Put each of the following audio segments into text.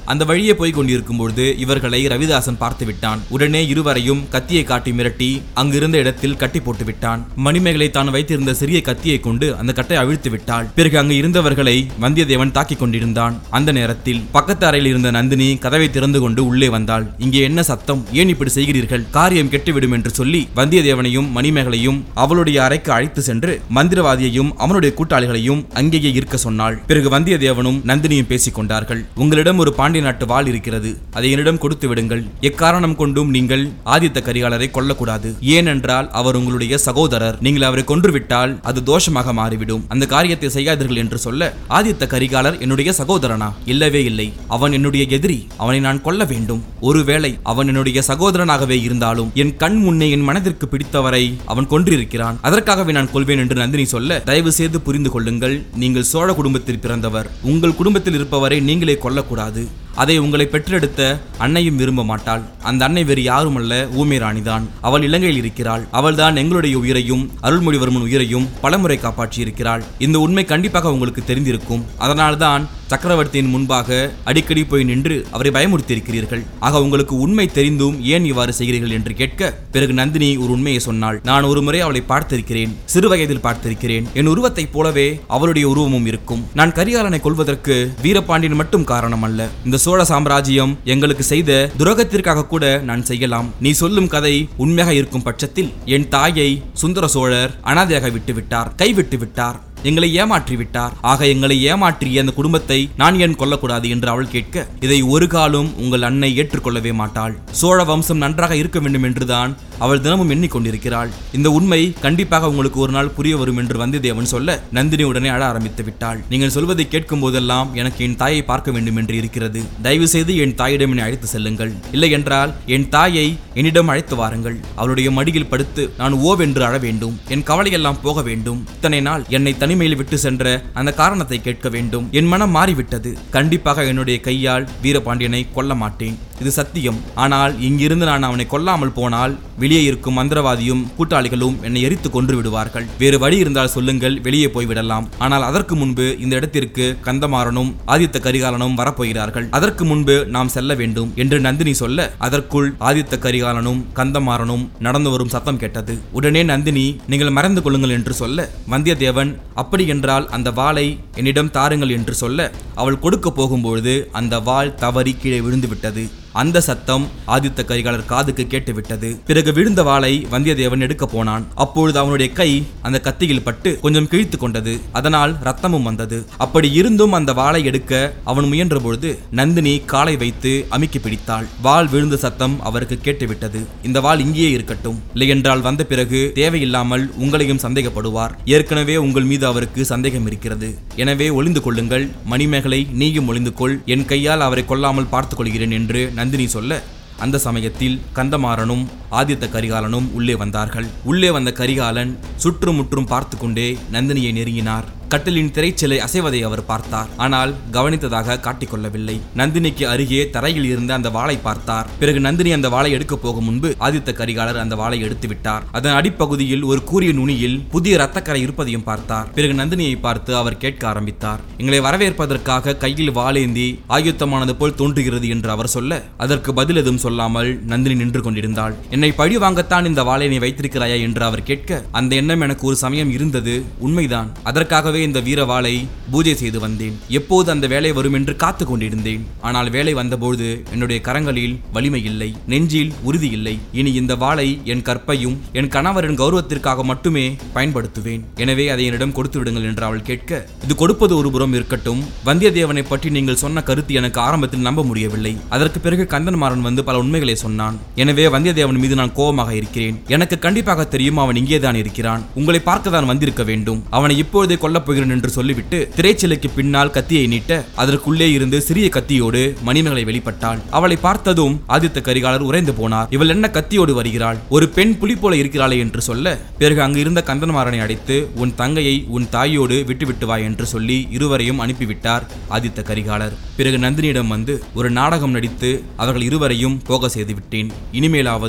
அந்த வழியே போய் கொண்டிருக்கும் பொழுது இவர்களை ரவிதாசன் பார்த்து விட்டான் உடனே இருவரையும் கத்தியை காட்டி மிரட்டி அங்கிருந்த இடத்தில் கட்டி போட்டு விட்டான் மணிமேகலை தான் வைத்திருந்த சிறிய கத்தியை கொண்டு அந்த கட்டை அவிழ்த்து விட்டாள் பிறகு அங்கு இருந்தவர்களை வந்தியத்தேவன் தாக்கிக் கொண்டிருந்தான் அந்த நேரத்தில் பக்கத்து அறையில் இருந்த நந்தினி கதவை திறந்து கொண்டு உள்ளே வந்தாள் இங்கே என்ன சத்தம் ஏன் இப்படி செய்கிறீர்கள் காரியம் கெட்டுவிடும் என்று சொல்லி வந்தியத்தேவனையும் மணிமேகலையும் அவளுடைய அறைக்கு அழைத்து சென்று மந்திரவாதியையும் அவனுடைய கூட்டாளிகளையும் அங்கேயே இருக்க சொன்னாள் பிறகு வந்தியத்தேவனும் நந்தினியும் பேசிக் கொண்டார்கள் உங்களிடம் ஒரு பாண்டிய நாட்டு வாள் இருக்கிறது அதை என்னிடம் கொடுத்து விடுங்கள் எக்காரணம் கொண்டும் நீங்கள் ஆதித்த கரிகாலரை கொல்லக்கூடாது ஏனென்றால் அவர் உங்களுடைய சகோதரர் நீங்கள் அவரை கொன்றுவிட்டால் அது தோஷமாக மாறிவிடும் அந்த காரியத்தை செய்யாதீர்கள் என்று சொல்ல ஆதித்த கரிகாலர் என்னுடைய சகோதரனா இல்லவே இல்லை அவன் என்னுடைய எதிரி அவனை நான் கொல்ல வேண்டும் ஒருவேளை அவன் என்னுடைய சகோதரனாகவே இருந்தாலும் என் கண் முன்னே என் மனதிற்கு பிடித்தவரை அவன் கொன்றிருக்கிறான் அதற்காகவே நான் கொள்வேன் என்று நந்தினி சொல்ல தயவு செய்து புரிந்து கொள்ளுங்கள் நீங்கள் சோழ குடும்பத்தில் பிறந்தவர் உங்கள் குடும்பத்தில் இருப்பவரை நீங்களே கொல்லக்கூடாது அதை உங்களை பெற்றெடுத்த அன்னையும் விரும்ப மாட்டாள் அந்த அன்னை வேறு யாரும் அல்ல ஊமை ராணிதான் அவள் இலங்கையில் இருக்கிறாள் அவள்தான் எங்களுடைய உயிரையும் அருள்மொழிவர்மன் உயிரையும் பலமுறை காப்பாற்றி இருக்கிறாள் இந்த உண்மை கண்டிப்பாக உங்களுக்கு தெரிந்திருக்கும் அதனால்தான் சக்கரவர்த்தியின் முன்பாக அடிக்கடி போய் நின்று அவரை பயமுறுத்தியிருக்கிறீர்கள் ஆக உங்களுக்கு உண்மை தெரிந்தும் ஏன் இவ்வாறு செய்கிறீர்கள் என்று கேட்க பிறகு நந்தினி ஒரு உண்மையை சொன்னாள் நான் ஒரு முறை அவளை பார்த்திருக்கிறேன் சிறு வயதில் பார்த்திருக்கிறேன் என் உருவத்தைப் போலவே அவளுடைய உருவமும் இருக்கும் நான் கரிகாலனை கொள்வதற்கு வீரபாண்டியன் மட்டும் காரணம் அல்ல இந்த சோழ சாம்ராஜ்யம் எங்களுக்கு செய்த துரோகத்திற்காக கூட நான் செய்யலாம் நீ சொல்லும் கதை உண்மையாக இருக்கும் பட்சத்தில் என் தாயை சுந்தர சோழர் அனாதையாக விட்டு விட்டார் கைவிட்டு விட்டார் எங்களை ஏமாற்றி விட்டார் ஆக எங்களை ஏமாற்றிய அந்த குடும்பத்தை நான் ஏன் கொல்லக்கூடாது என்று அவள் கேட்க இதை ஒரு காலும் உங்கள் அன்னை ஏற்றுக்கொள்ளவே மாட்டாள் சோழ வம்சம் நன்றாக இருக்க வேண்டும் என்றுதான் அவள் தினமும் எண்ணிக்கொண்டிருக்கிறாள் இந்த உண்மை கண்டிப்பாக உங்களுக்கு ஒரு நாள் புரிய வரும் என்று வந்தியத்தேவன் சொல்ல நந்தினி உடனே அழ ஆரம்பித்து விட்டாள் நீங்கள் சொல்வதை கேட்கும் போதெல்லாம் எனக்கு என் தாயை பார்க்க வேண்டும் என்று இருக்கிறது தயவு செய்து என் தாயிடம் என்னை அழைத்து செல்லுங்கள் இல்லை என்றால் என் தாயை என்னிடம் அழைத்து வாருங்கள் அவளுடைய மடியில் படுத்து நான் ஓவென்று அழ வேண்டும் என் கவலையெல்லாம் போக வேண்டும் இத்தனை நாள் என்னை தனிமையில் விட்டு சென்ற அந்த காரணத்தை கேட்க வேண்டும் என் மனம் மாறிவிட்டது கண்டிப்பாக என்னுடைய கையால் வீரபாண்டியனை கொல்ல மாட்டேன் இது சத்தியம் ஆனால் இங்கிருந்து நான் அவனை கொல்லாமல் போனால் வெளியே இருக்கும் மந்திரவாதியும் கூட்டாளிகளும் என்னை எரித்து கொன்று விடுவார்கள் வேறு வழி இருந்தால் சொல்லுங்கள் வெளியே போய்விடலாம் ஆனால் அதற்கு முன்பு இந்த இடத்திற்கு கந்தமாறனும் ஆதித்த கரிகாலனும் வரப்போகிறார்கள் அதற்கு முன்பு நாம் செல்ல வேண்டும் என்று நந்தினி சொல்ல அதற்குள் ஆதித்த கரிகாலனும் கந்தமாறனும் நடந்து வரும் சத்தம் கேட்டது உடனே நந்தினி நீங்கள் மறந்து கொள்ளுங்கள் என்று சொல்ல வந்தியத்தேவன் அப்படி என்றால் அந்த வாளை என்னிடம் தாருங்கள் என்று சொல்ல அவள் கொடுக்க போகும்பொழுது அந்த வாள் தவறி கீழே விழுந்து விட்டது அந்த சத்தம் ஆதித்த கரிகாலர் காதுக்கு கேட்டுவிட்டது பிறகு விழுந்த வாளை வந்தியத்தேவன் எடுக்க போனான் அப்பொழுது அவனுடைய கை அந்த கத்தியில் பட்டு கொஞ்சம் கிழித்து கொண்டது அதனால் ரத்தமும் வந்தது அப்படி இருந்தும் அந்த வாளை எடுக்க அவன் முயன்ற பொழுது நந்தினி காலை வைத்து அமுக்கி பிடித்தாள் வாள் விழுந்த சத்தம் அவருக்கு கேட்டுவிட்டது இந்த வாள் இங்கேயே இருக்கட்டும் இல்லையென்றால் வந்த பிறகு தேவையில்லாமல் உங்களையும் சந்தேகப்படுவார் ஏற்கனவே உங்கள் மீது அவருக்கு சந்தேகம் இருக்கிறது எனவே ஒளிந்து கொள்ளுங்கள் மணிமேகலை நீயும் ஒளிந்து கொள் என் கையால் அவரை கொல்லாமல் பார்த்துக் கொள்கிறேன் என்று நந்தினி சொல்ல அந்த சமயத்தில் கந்தமாறனும் ஆதித்த கரிகாலனும் உள்ளே வந்தார்கள் உள்ளே வந்த கரிகாலன் சுற்றுமுற்றும் பார்த்து கொண்டே நந்தினியை நெருங்கினார் கட்டிலின் திரைச்சிலை அசைவதை அவர் பார்த்தார் ஆனால் கவனித்ததாக காட்டிக்கொள்ளவில்லை நந்தினிக்கு அருகே தரையில் இருந்த அந்த வாளை பார்த்தார் பிறகு நந்தினி அந்த வாளை எடுக்க போகும் முன்பு ஆதித்த கரிகாலர் அந்த வாளை எடுத்து விட்டார் அதன் அடிப்பகுதியில் ஒரு கூரிய நுனியில் புதிய ரத்தக்கரை இருப்பதையும் பார்த்தார் பிறகு நந்தினியை பார்த்து அவர் கேட்க ஆரம்பித்தார் எங்களை வரவேற்பதற்காக கையில் வாளேந்தி ஆயுத்தமானது போல் தோன்றுகிறது என்று அவர் சொல்ல அதற்கு பதில் எதுவும் சொல்லாமல் நந்தினி நின்று கொண்டிருந்தாள் என்னை பழி வாங்கத்தான் இந்த வாளை நீ வைத்திருக்கிறாயா என்று அவர் கேட்க அந்த எண்ணம் எனக்கு ஒரு சமயம் இருந்தது உண்மைதான் அதற்காகவே இந்த வீரவாளை பூஜை செய்து வந்தேன் எப்போது அந்த வேலை வரும் என்று காத்து கொண்டிருந்தேன் ஆனால் வேலை வந்தபோது என்னுடைய கரங்களில் வலிமை இல்லை நெஞ்சில் உறுதி இல்லை இனி இந்த வாளை என் கற்பையும் என் கணவரின் கௌரவத்திற்காக மட்டுமே பயன்படுத்துவேன் எனவே அதை என்னிடம் கொடுத்து விடுங்கள் என்று அவள் கேட்க இது கொடுப்பது ஒரு புறம் இருக்கட்டும் வந்தியத்தேவனை பற்றி நீங்கள் சொன்ன கருத்து எனக்கு ஆரம்பத்தில் நம்ப முடியவில்லை அதற்கு பிறகு கந்தன்மாறன் வந்து பல உண்மைகளை சொன்னான் எனவே வந்தியத்தேவன் மீது நான் கோபமாக இருக்கிறேன் எனக்கு கண்டிப்பாக தெரியும் அவன் இங்கேதான் இருக்கிறான் உங்களை பார்க்க தான் வந்திருக்க வேண்டும் அவனை இப்பொழுதே கொல்லப் போகிறேன் என்று சொல்லிவிட்டு திரைச்சிலைக்கு பின்னால் கத்தியை நீட்ட அதற்குள்ளே இருந்து சிறிய கத்தியோடு மணிமேகலை வெளிப்பட்டாள் அவளை பார்த்ததும் ஆதித்த கரிகாலர் உறைந்து போனார் இவள் என்ன கத்தியோடு வருகிறாள் ஒரு பெண் புலி போல இருக்கிறாளே என்று சொல்ல பிறகு அங்கு இருந்த கந்தன்மாறனை அடைத்து உன் தங்கையை உன் தாயோடு விட்டுவிட்டு வா என்று சொல்லி இருவரையும் அனுப்பிவிட்டார் ஆதித்த கரிகாலர் பிறகு நந்தினியிடம் வந்து ஒரு நாடகம் நடித்து அவர்கள் இருவரையும் போக செய்து விட்டேன் இனிமேலாவது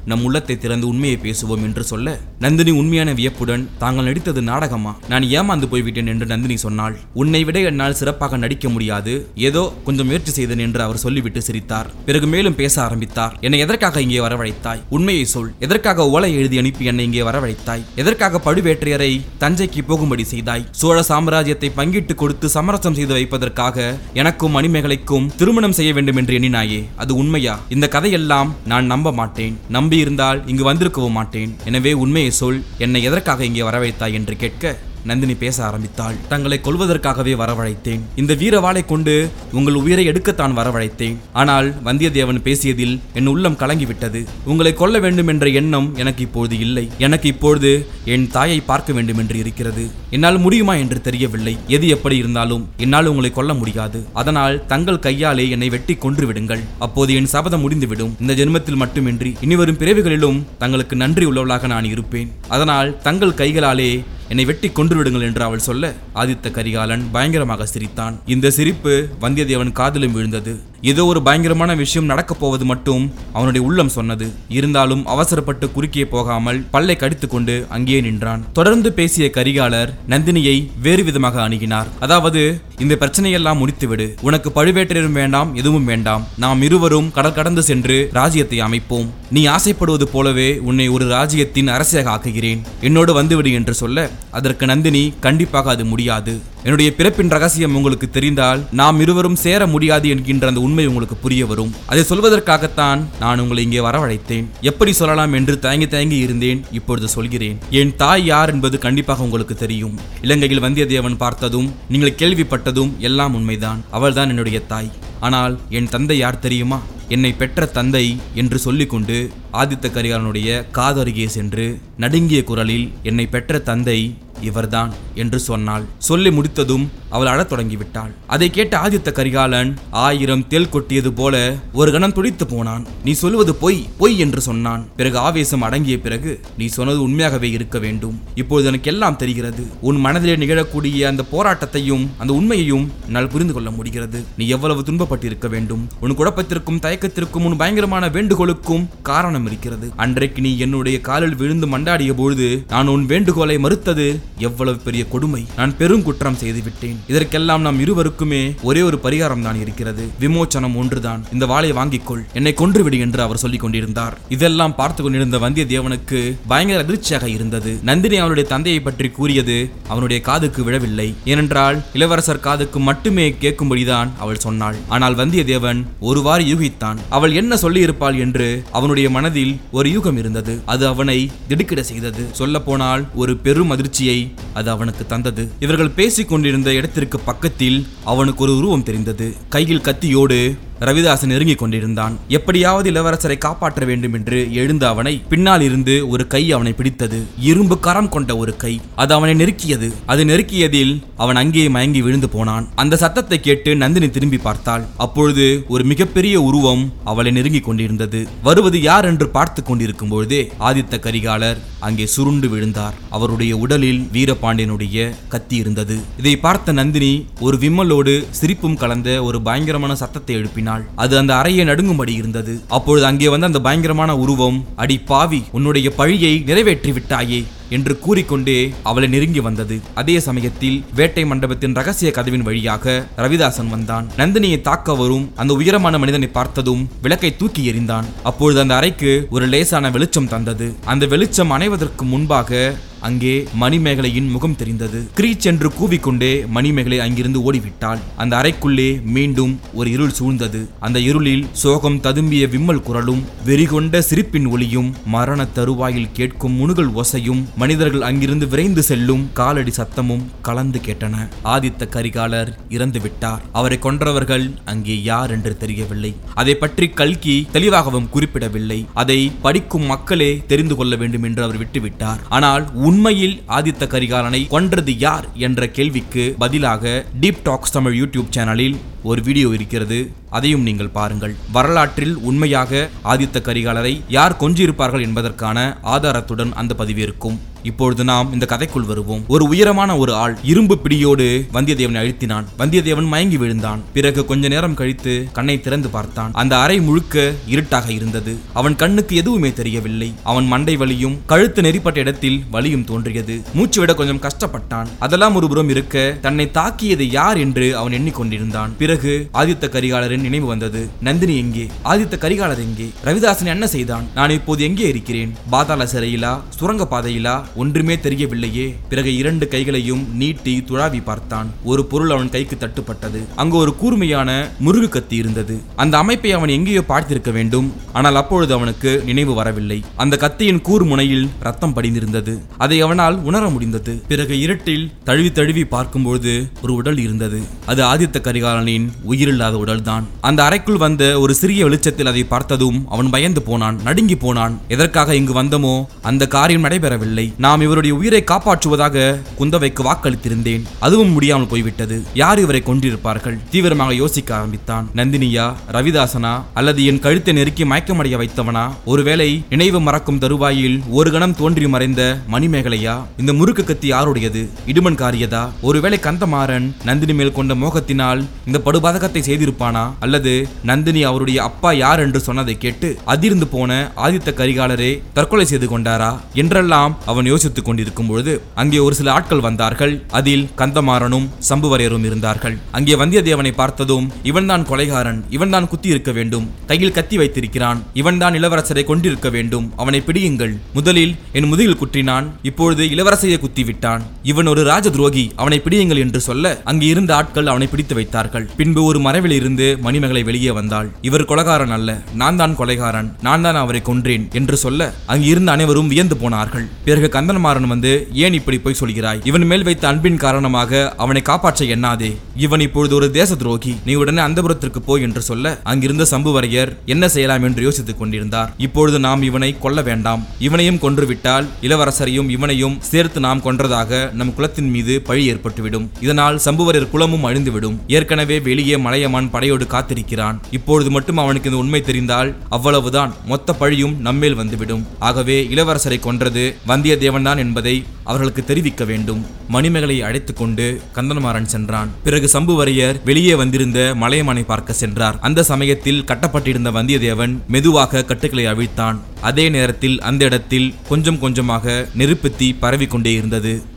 நம் உள்ளத்தை திறந்து உண்மையை பேசுவோம் என்று சொல்ல நந்தினி உண்மையான வியப்புடன் தாங்கள் நடித்தது நாடகமா நான் ஏமாந்து போய்விட்டேன் என்று நந்தினி சொன்னாள் உன்னை விட என்னால் சிறப்பாக நடிக்க முடியாது ஏதோ கொஞ்சம் முயற்சி செய்தேன் என்று அவர் சொல்லிவிட்டு சிரித்தார் பிறகு மேலும் பேச ஆரம்பித்தார் என்னை எதற்காக இங்கே வரவழைத்தாய் உண்மையை சொல் எதற்காக ஓலை எழுதி அனுப்பி என்னை இங்கே வரவழைத்தாய் எதற்காக பழுவேற்றையரை தஞ்சைக்கு போகும்படி செய்தாய் சோழ சாம்ராஜ்யத்தை பங்கிட்டு கொடுத்து சமரசம் செய்து வைப்பதற்காக எனக்கும் மணிமேகலைக்கும் திருமணம் செய்ய வேண்டும் என்று எண்ணினாயே அது உண்மையா இந்த கதையெல்லாம் நான் நம்ப மாட்டேன் நம்பி இருந்தால் இங்கு வந்திருக்கவும் மாட்டேன் எனவே உண்மையை சொல் என்னை எதற்காக இங்கே வரவைத்தாய் என்று கேட்க நந்தினி பேச ஆரம்பித்தாள் தங்களை கொல்வதற்காகவே வரவழைத்தேன் இந்த வீரவாளை கொண்டு உங்கள் உயிரை எடுக்கத்தான் வரவழைத்தேன் ஆனால் வந்தியத்தேவன் பேசியதில் என் உள்ளம் கலங்கிவிட்டது உங்களை கொல்ல வேண்டும் என்ற எண்ணம் எனக்கு இப்பொழுது இல்லை எனக்கு இப்பொழுது என் தாயை பார்க்க வேண்டும் என்று இருக்கிறது என்னால் முடியுமா என்று தெரியவில்லை எது எப்படி இருந்தாலும் என்னால் உங்களை கொல்ல முடியாது அதனால் தங்கள் கையாலே என்னை வெட்டி கொன்று விடுங்கள் அப்போது என் சபதம் முடிந்துவிடும் இந்த ஜென்மத்தில் மட்டுமின்றி இனிவரும் பிறவிகளிலும் தங்களுக்கு நன்றி உள்ளவளாக நான் இருப்பேன் அதனால் தங்கள் கைகளாலே என்னை வெட்டி கொன்று விடுங்கள் என்று அவள் சொல்ல ஆதித்த கரிகாலன் பயங்கரமாக சிரித்தான் இந்த சிரிப்பு வந்தியத்தேவன் காதிலும் விழுந்தது ஏதோ ஒரு பயங்கரமான விஷயம் நடக்கப் போவது மட்டும் அவனுடைய உள்ளம் சொன்னது இருந்தாலும் அவசரப்பட்டு குறுக்கே போகாமல் பல்லை கடித்துக்கொண்டு அங்கேயே நின்றான் தொடர்ந்து பேசிய கரிகாலர் நந்தினியை வேறு விதமாக அணுகினார் அதாவது இந்த பிரச்சனையெல்லாம் முடித்துவிடு உனக்கு பழுவேட்டரும் வேண்டாம் எதுவும் வேண்டாம் நாம் இருவரும் கடல் கடந்து சென்று ராஜ்யத்தை அமைப்போம் நீ ஆசைப்படுவது போலவே உன்னை ஒரு ராஜ்யத்தின் அரசியாக ஆக்குகிறேன் என்னோடு வந்துவிடு என்று சொல்ல அதற்கு நந்தினி கண்டிப்பாக அது முடியாது என்னுடைய பிறப்பின் ரகசியம் உங்களுக்கு தெரிந்தால் நாம் இருவரும் சேர முடியாது என்கின்ற அந்த உண்மை உங்களுக்கு புரிய வரும் அதை சொல்வதற்காகத்தான் நான் உங்களை இங்கே வரவழைத்தேன் எப்படி சொல்லலாம் என்று தயங்கி தயங்கி இருந்தேன் இப்பொழுது சொல்கிறேன் என் தாய் யார் என்பது கண்டிப்பாக உங்களுக்கு தெரியும் இலங்கையில் வந்தியத்தேவன் பார்த்ததும் நீங்கள் கேள்விப்பட்டதும் எல்லாம் உண்மைதான் அவள்தான் என்னுடைய தாய் ஆனால் என் தந்தை யார் தெரியுமா என்னை பெற்ற தந்தை என்று சொல்லிக்கொண்டு ஆதித்த கரிகாலனுடைய காதருகே சென்று நடுங்கிய குரலில் என்னை பெற்ற தந்தை இவர்தான் என்று சொன்னாள் சொல்லி முடித்ததும் அவள் அழத் தொடங்கிவிட்டாள் அதை கேட்ட ஆதித்த கரிகாலன் ஆயிரம் தேல் கொட்டியது போல ஒரு கணம் துடித்து போனான் நீ சொல்லுவது பொய் பொய் என்று சொன்னான் பிறகு ஆவேசம் அடங்கிய பிறகு நீ சொன்னது உண்மையாகவே இருக்க வேண்டும் இப்பொழுது எனக்கு எல்லாம் தெரிகிறது உன் மனதிலே நிகழக்கூடிய அந்த போராட்டத்தையும் அந்த உண்மையையும் என்னால் புரிந்து கொள்ள முடிகிறது நீ எவ்வளவு துன்பப்பட்டிருக்க வேண்டும் உன் குழப்பத்திற்கும் தயக்கத்திற்கும் உன் பயங்கரமான வேண்டுகோளுக்கும் காரணம் இருக்கிறது அன்றைக்கு நீ என்னுடைய காலில் விழுந்து மண்டாடிய பொழுது நான் உன் வேண்டுகோளை மறுத்தது எவ்வளவு பெரிய கொடுமை நான் பெரும் குற்றம் செய்து விட்டேன் இதற்கெல்லாம் நாம் இருவருக்குமே ஒரே ஒரு பரிகாரம் தான் இருக்கிறது விமோச்சனம் ஒன்றுதான் இந்த வாளை வாங்கிக்கொள் என்னை கொன்றுவிடு என்று அவர் சொல்லிக் கொண்டிருந்தார் இதெல்லாம் பார்த்து கொண்டிருந்த வந்தியத்தேவனுக்கு பயங்கர அதிர்ச்சியாக இருந்தது நந்தினி அவனுடைய தந்தையை பற்றி கூறியது அவனுடைய காதுக்கு விழவில்லை ஏனென்றால் இளவரசர் காதுக்கு மட்டுமே கேட்கும்படிதான் அவள் சொன்னாள் ஆனால் வந்தியத்தேவன் ஒருவாறு யூகித்தான் அவள் என்ன சொல்லியிருப்பாள் என்று அவனுடைய மனதில் ஒரு யூகம் இருந்தது அது அவனை திடுக்கிட செய்தது சொல்ல போனால் ஒரு பெரும் அதிர்ச்சியை அது அவனுக்கு தந்தது இவர்கள் பேசிக் கொண்டிருந்த இடத்திற்கு பக்கத்தில் அவனுக்கு ஒரு உருவம் தெரிந்தது கையில் கத்தியோடு ரவிதாசன் நெருங்கிக் கொண்டிருந்தான் எப்படியாவது இளவரசரை காப்பாற்ற வேண்டும் என்று எழுந்த அவனை பின்னால் இருந்து ஒரு கை அவனை பிடித்தது இரும்பு கரம் கொண்ட ஒரு கை அது அவனை நெருக்கியது அது நெருக்கியதில் அவன் அங்கேயே மயங்கி விழுந்து போனான் அந்த சத்தத்தை கேட்டு நந்தினி திரும்பி பார்த்தாள் அப்பொழுது ஒரு மிகப்பெரிய உருவம் அவளை நெருங்கிக் கொண்டிருந்தது வருவது யார் என்று பார்த்து கொண்டிருக்கும் பொழுதே ஆதித்த கரிகாலர் அங்கே சுருண்டு விழுந்தார் அவருடைய உடலில் வீரபாண்டியனுடைய கத்தி இருந்தது இதை பார்த்த நந்தினி ஒரு விம்மலோடு சிரிப்பும் கலந்த ஒரு பயங்கரமான சத்தத்தை எழுப்பினாள் அது அந்த அறையை நடுங்கும்படி இருந்தது அப்பொழுது அங்கே வந்த அந்த பயங்கரமான உருவம் அடி பாவி உன்னுடைய பழியை நிறைவேற்றி விட்டாயே என்று கூறிக்கொண்டே அவளை நெருங்கி வந்தது அதே சமயத்தில் வேட்டை மண்டபத்தின் ரகசிய கதவின் வழியாக ரவிதாசன் வந்தான் நந்தினியை தாக்க வரும் அந்த உயரமான மனிதனை பார்த்ததும் விளக்கை தூக்கி எறிந்தான் அப்பொழுது அந்த அறைக்கு ஒரு லேசான வெளிச்சம் தந்தது அந்த வெளிச்சம் அணைவதற்கு முன்பாக அங்கே மணிமேகலையின் முகம் தெரிந்தது கிரீச் என்று கூவிக்கொண்டே மணிமேகலை அங்கிருந்து ஓடிவிட்டாள் அந்த அறைக்குள்ளே மீண்டும் ஒரு இருள் சூழ்ந்தது அந்த இருளில் சோகம் ததும்பிய விம்மல் குரலும் வெறிகொண்ட சிரிப்பின் ஒளியும் மரண தருவாயில் கேட்கும் முணுகல் ஒசையும் மனிதர்கள் அங்கிருந்து விரைந்து செல்லும் காலடி சத்தமும் கலந்து கேட்டன ஆதித்த கரிகாலர் இறந்து விட்டார் அவரை கொன்றவர்கள் அங்கே யார் என்று தெரியவில்லை அதை பற்றி கல்கி தெளிவாகவும் குறிப்பிடவில்லை அதை படிக்கும் மக்களே தெரிந்து கொள்ள வேண்டும் என்று அவர் விட்டுவிட்டார் ஆனால் உண்மையில் ஆதித்த கரிகாலனை கொன்றது யார் என்ற கேள்விக்கு பதிலாக டீப் டாக்ஸ் தமிழ் யூடியூப் சேனலில் ஒரு வீடியோ இருக்கிறது அதையும் நீங்கள் பாருங்கள் வரலாற்றில் உண்மையாக ஆதித்த கரிகாலரை யார் கொஞ்சியிருப்பார்கள் என்பதற்கான ஆதாரத்துடன் அந்த பதிவு இருக்கும் இப்பொழுது நாம் இந்த கதைக்குள் வருவோம் ஒரு உயரமான ஒரு ஆள் இரும்பு பிடியோடு வந்தியத்தேவனை அழுத்தினான் வந்தியத்தேவன் மயங்கி விழுந்தான் பிறகு கொஞ்ச நேரம் கழித்து கண்ணை திறந்து பார்த்தான் அந்த அறை முழுக்க இருட்டாக இருந்தது அவன் கண்ணுக்கு எதுவுமே தெரியவில்லை அவன் மண்டை வலியும் கழுத்து நெறிப்பட்ட இடத்தில் வலியும் தோன்றியது மூச்சு விட கொஞ்சம் கஷ்டப்பட்டான் அதெல்லாம் ஒரு புறம் இருக்க தன்னை தாக்கியது யார் என்று அவன் எண்ணிக்கொண்டிருந்தான் பிறகு ஆதித்த கரிகாலரின் நினைவு வந்தது நந்தினி எங்கே ஆதித்த கரிகாலர் எங்கே ரவிதாசன் என்ன செய்தான் நான் இப்போது எங்கே இருக்கிறேன் பாதாள சிறையிலா சுரங்க பாதையிலா ஒன்றுமே தெரியவில்லையே பிறகு இரண்டு கைகளையும் நீட்டி துழாவி பார்த்தான் ஒரு பொருள் அவன் கைக்கு தட்டுப்பட்டது அங்கு ஒரு கூர்மையான முருகு கத்தி இருந்தது அந்த அமைப்பை அவன் எங்கேயோ பார்த்திருக்க வேண்டும் ஆனால் அப்பொழுது அவனுக்கு நினைவு வரவில்லை அந்த கத்தியின் கூர் முனையில் ரத்தம் படிந்திருந்தது அதை அவனால் உணர முடிந்தது பிறகு இருட்டில் தழுவி தழுவி பார்க்கும்போது ஒரு உடல் இருந்தது அது ஆதித்த கரிகாலனின் உயிரில்லாத உடல்தான் அந்த அறைக்குள் வந்த ஒரு சிறிய வெளிச்சத்தில் அதை பார்த்ததும் அவன் பயந்து போனான் நடுங்கி போனான் எதற்காக இங்கு வந்தமோ அந்த காரியம் நடைபெறவில்லை நாம் இவருடைய உயிரை காப்பாற்றுவதாக குந்தவைக்கு வாக்களித்திருந்தேன் அதுவும் முடியாமல் போய்விட்டது யார் இவரை கொண்டிருப்பார்கள் தீவிரமாக யோசிக்க ஆரம்பித்தான் நந்தினியா ரவிதாசனா அல்லது என் கழுத்தை நெருக்கி மயக்கமடைய வைத்தவனா ஒருவேளை நினைவு மறக்கும் தருவாயில் ஒரு கணம் தோன்றி மறைந்த மணிமேகலையா இந்த முறுக்கு கத்தி யாருடையது இடுமன் காரியதா ஒருவேளை கந்தமாறன் நந்தினி மேல் கொண்ட மோகத்தினால் இந்த படுபாதகத்தை செய்திருப்பானா அல்லது நந்தினி அவருடைய அப்பா யார் என்று சொன்னதை கேட்டு அதிர்ந்து போன ஆதித்த கரிகாலரே தற்கொலை செய்து கொண்டாரா என்றெல்லாம் அவன் யோசித்துக் கொண்டிருக்கும் பொழுது அங்கே ஒரு சில ஆட்கள் வந்தார்கள் அதில் கந்தமாறனும் சம்புவரையரும் இருந்தார்கள் அங்கே வந்தியத்தேவனை பார்த்ததும் இவன்தான் கொலைகாரன் இவன்தான் குத்தி இருக்க வேண்டும் கையில் கத்தி வைத்திருக்கிறான் இவன்தான் இளவரசரை கொண்டிருக்க வேண்டும் அவனை பிடியுங்கள் முதலில் என் முதுகில் குற்றினான் இப்பொழுது இளவரசையை குத்தி விட்டான் இவன் ஒரு ராஜ துரோகி அவனை பிடியுங்கள் என்று சொல்ல அங்கே இருந்த ஆட்கள் அவனை பிடித்து வைத்தார்கள் பின்பு ஒரு மறைவில் இருந்து மணிமகளை வெளியே வந்தாள் இவர் கொலகாரன் அல்ல நான் தான் கொலைகாரன் நான் தான் அவரை கொன்றேன் என்று சொல்ல அங்கு இருந்த அனைவரும் வியந்து போனார்கள் பிறகு கந்தன்மாறன் வந்து ஏன் இப்படி போய் சொல்கிறாய் இவன் மேல் வைத்த அன்பின் காரணமாக அவனை காப்பாற்ற எண்ணாதே இவன் இப்பொழுது ஒரு தேச துரோகி நீ உடனே அந்தபுரத்திற்கு போய் என்று சொல்ல அங்கிருந்த சம்புவரையர் என்ன செய்யலாம் என்று யோசித்துக் கொண்டிருந்தார் இப்பொழுது நாம் இவனை கொல்ல வேண்டாம் இவனையும் கொன்றுவிட்டால் இளவரசரையும் இவனையும் சேர்த்து நாம் கொன்றதாக நம் குலத்தின் மீது பழி ஏற்பட்டுவிடும் இதனால் சம்புவரையர் குலமும் அழிந்துவிடும் ஏற்கனவே வெளியே மலையமான் படையோடு காத்திருக்கிறான் இப்பொழுது மட்டும் அவனுக்கு இந்த உண்மை தெரிந்தால் அவ்வளவுதான் மொத்த பழியும் நம்மேல் வந்துவிடும் ஆகவே இளவரசரை கொன்றது வந்தியத்தேவன் தான் என்பதை அவர்களுக்கு தெரிவிக்க வேண்டும் மணிமேகலை அழைத்துக் கொண்டு கந்தன்மாறன் சென்றான் பிறகு சம்புவரையர் வெளியே வந்திருந்த மலையமானை பார்க்க சென்றார் அந்த சமயத்தில் கட்டப்பட்டிருந்த வந்தியத்தேவன் மெதுவாக கட்டுக்களை அவிழ்த்தான் அதே நேரத்தில் அந்த இடத்தில் கொஞ்சம் கொஞ்சமாக நெருப்பு தீ பரவிக்கொண்டே இருந்தது